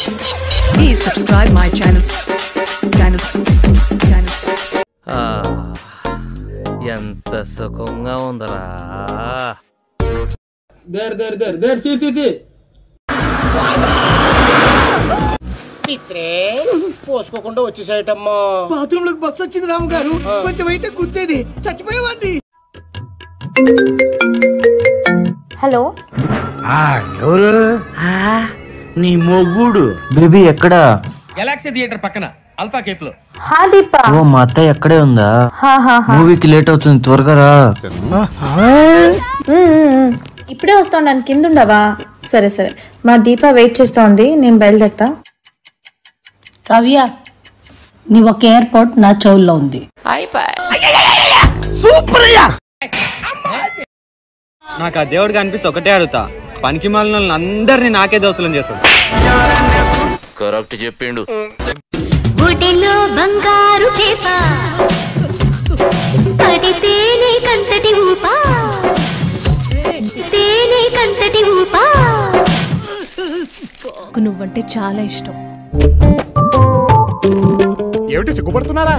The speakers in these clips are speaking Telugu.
Please subscribe my channel. Channel. Channel. ఆ, ఎంత సుఖంగా ఉందరా దేర్ దేర్ దేర్ దేర్ సి సి సి పిత్రే పోసుకోకుండా వచ్చేసేటమ్మా బాత్రూమ్ లోకి బస్సు వచ్చింది రాము గారు కొంచెం అయితే గుర్తేది చచ్చిపోయేవాడిని హలో నీ మొగ్గుడు బేబీ ఎక్కడా గెలాక్సీ థియేటర్ పక్కన అల్ఫా కేఫ్ లో హా దీపా ఓ మా అత్తయ్య ఎక్కడే ఉందా హా హా హా మూవీకి లేట్ అవుతుంది త్వరగా రా ఉమ్, ఉమ్, ఉమ్. ఇప్పుడే వస్తాను కింద ఉండవా సరే సరే మా దీప వెయిట్ చేస్తోంది నేను బయలుదేరుతా కావ్య నీ ఒక ఎయిర్పోర్ట్ నా చెవుల్లో ఉంది నాకు ఆ దేవుడికి అనిపిస్తే ఒకటే అడుగుతా పనికి మాలిన అందరినీ నాకే దోశలం చేస్తాడు కరెక్ట్ చెప్పిండు గుడిలో బంగారు చేప పడితేనే కంతటి ఊపా తేనే కంతటి ఊపా నువ్వంటే చాలా ఇష్టం ఏమిటి సిగ్గుపడుతున్నారా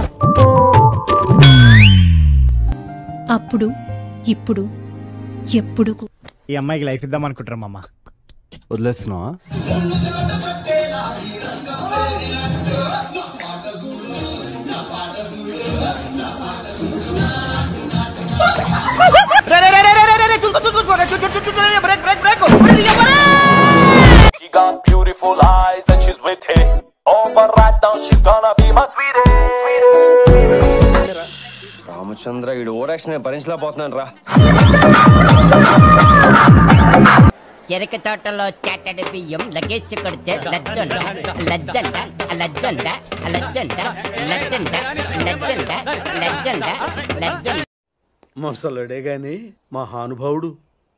అప్పుడు ఇప్పుడు ఎప్పుడు ఈ అమ్మాయికి లైఫ్ ఇద్దాం అనుకుంటారా మామ వదిలేస్తున్నావా She got beautiful eyes and she's witty. Oh, but right now she's gonna be my sweetie. Ramachandra ఈడు ఓరాక్షన్ భరించలేకపోతున్నాను రా చెరక తోటలో చాటడి బియ్యం లగేజ్ కొడితే లజ్జంట లజ్జంట లజ్జంట లజ్జంట లజ్జంట లజ్జంట లజ్జంట లజ్జంట ముసలుడే గాని మహానుభావుడు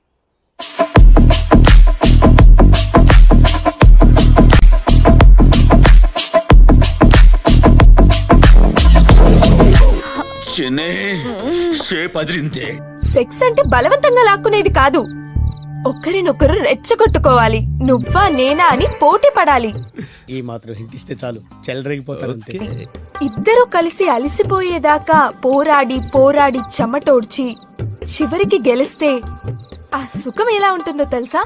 సెక్స్ అంటే బలవంతంగా లాక్కునేది కాదు ఒకరినొకరు రెచ్చగొట్టుకోవాలి నువ్వా నేనా అని పోటీ పడాలి ఈ మాత్రం హింట్ ఇస్తే చాలు చెల్లరగిపోతారు అంతే ఇద్దరు కలిసి అలసిపోయేదాకా పోరాడి పోరాడి చెమటోడ్చి చివరికి గెలిస్తే ఆ సుఖం ఎలా ఉంటుందో తెలుసా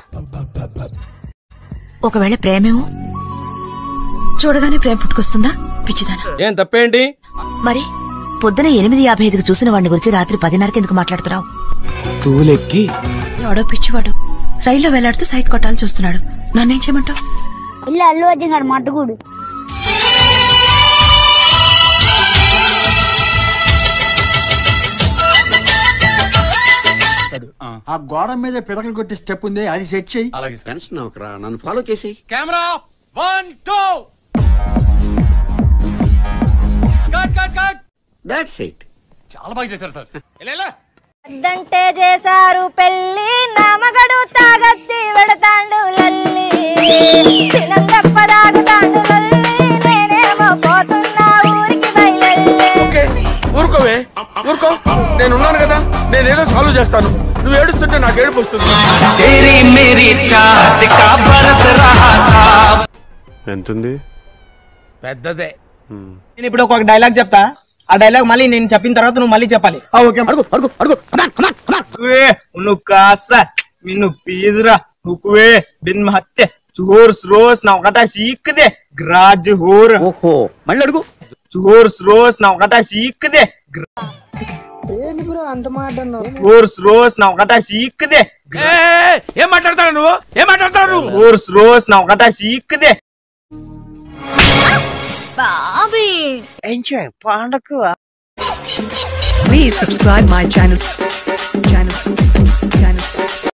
ఒకవేళ ప్రేమేమో చూడగానే ప్రేమ పుట్టుకొస్తుందా పిచ్చిదానా ఏం తప్పేంటి మరి పొద్దున ఎనిమిది యాభై ఐదుకు చూసిన వాడిని గురించి రాత్రి పదిన్నరకి ఎందుకు మాట్లాడుతున్నావు తూలెక్కి ఎవడో పిచ్చివాడు రైల్లో వేలాడుతూ సైడ్ కొట్టాలని చూస్తున్నాడు నన్నేం చేయమంటావు ఇల్లు అల్లు వచ్చినాడు మట్టుకుడు ఆ గోడ మీద పిడకలు కొట్టి స్టెప్ ఉంది అది సెట్ చెయ్యి టెన్షన్ అవకరా నన్ను ఫాలో చేసి camera one two cut cut cut that's it చాలా బాగా చేశారు సార్ వద్దంటే చేశారు పెళ్లి నామగడు తాగచ్చి వెడతాండు లల్లి దినం తప్పదాగుతాండు లల్లి నేనేమో పోతున్నా ఊరికి బయలెల్లి ఓకే ఊరుకోవే ఊరుకో నేను ఉన్నాను కదా నేనేదో సాల్వ్ చేస్తాను నువ్వు ఏడుస్తుంటే నాకు ఏడుపు వస్తుంది ఎంతుంది పెద్దదే నేను ఇప్పుడు ఒక డైలాగ్ చెప్తా ఆ డైలాగ్ మళ్ళీ నేను చెప్పిన తర్వాత నువ్వు మళ్ళీ చెప్పాలి ఓకే అడుగు అడుగు అడుగు నువ్వు కాస నిన్ను పీజరా నువ్వే బిన్ హత్య చూర్స్ రోస్ నా ఒకట సీక్దే గ్రాజ్ హోర్ ఓహో మళ్ళీ అడుగు చూర్స్ రోస్ నా ఒకట సీక్దే చూర్స్ రోస్ నా ఒకట సీక్దే ఏం మాట్లాడతావు నువ్వు ఏం మాట్లాడతావు నువ్వు చూర్స్ రోస్ నా ఒకట సీక్దే Bobby Please subscribe my channel. Channel. Channel.